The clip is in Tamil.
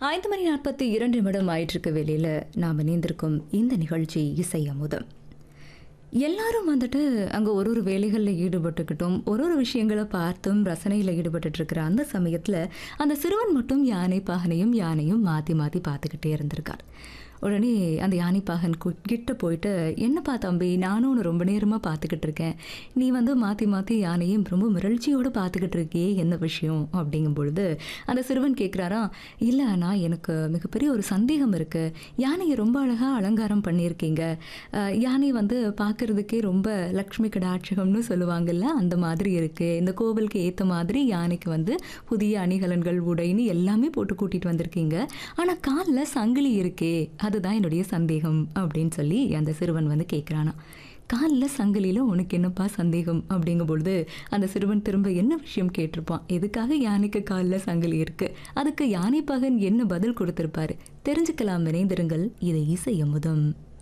ஐந்து மணி நாற்பத்தி இரண்டு நிமிடம் ஆயிட்டிருக்க வேலையில் நாம் இணைந்திருக்கும் இந்த நிகழ்ச்சி இசை அமுதம் எல்லாரும் வந்துட்டு அங்கே ஒரு ஒரு வேலைகளில் ஈடுபட்டுக்கிட்டும் ஒரு ஒரு விஷயங்களை பார்த்தும் ரசனையில் ஈடுபட்டுட்டு இருக்கிற அந்த சமயத்தில் அந்த சிறுவன் மட்டும் யானை பாகனையும் யானையும் மாற்றி மாற்றி பார்த்துக்கிட்டே இருந்திருக்கார் உடனே அந்த யானை பாகன் கு- கிட்ட போயிட்டு என்னப்பா தம்பி நானும் உன்னை ரொம்ப நேரமாக பார்த்துக்கிட்டு இருக்கேன் நீ வந்து மாற்றி மாற்றி யானையும் ரொம்ப மிரட்சியோடு பார்த்துக்கிட்டு இருக்கியே என்ன விஷயம் அப்படிங்கும் பொழுது அந்த சிறுவன் கேட்குறாராம் இல்லை ஆனால் எனக்கு மிகப்பெரிய ஒரு சந்தேகம் இருக்குது யானையை ரொம்ப அழகாக அலங்காரம் பண்ணியிருக்கீங்க அஹ், யானை வந்து பார்க்கறதுக்கே ரொம்ப லக்ஷ்மி கடாட்சகம்னு சொல்லுவாங்கல்ல அந்த மாதிரி இருக்குது இந்த கோவிலுக்கு ஏற்ற மாதிரி யானைக்கு வந்து புதிய அணிகலன்கள் உடைன்னு எல்லாமே போட்டு கூட்டிகிட்டு வந்திருக்கீங்க ஆனால் காலில் சங்கிலி இருக்கே அதுதான் என்னுடைய சந்தேகம் அப்படின்னு சொல்லி அந்த சிறுவன் வந்து கேட்குறானா காலில் சங்கிலியில் உனக்கு என்னப்பா சந்தேகம் அப்படிங்கும் பொழுது அந்த சிறுவன் திரும்ப என்ன விஷயம் கேட்டிருப்பான் எதுக்காக யானைக்கு காலில் சங்கிலி இருக்கு அதுக்கு யானை பகன் என்ன பதில் கொடுத்திருப்பாரு தெரிஞ்சுக்கலாம் இணைந்திருங்கள் இது இசை அமுதம்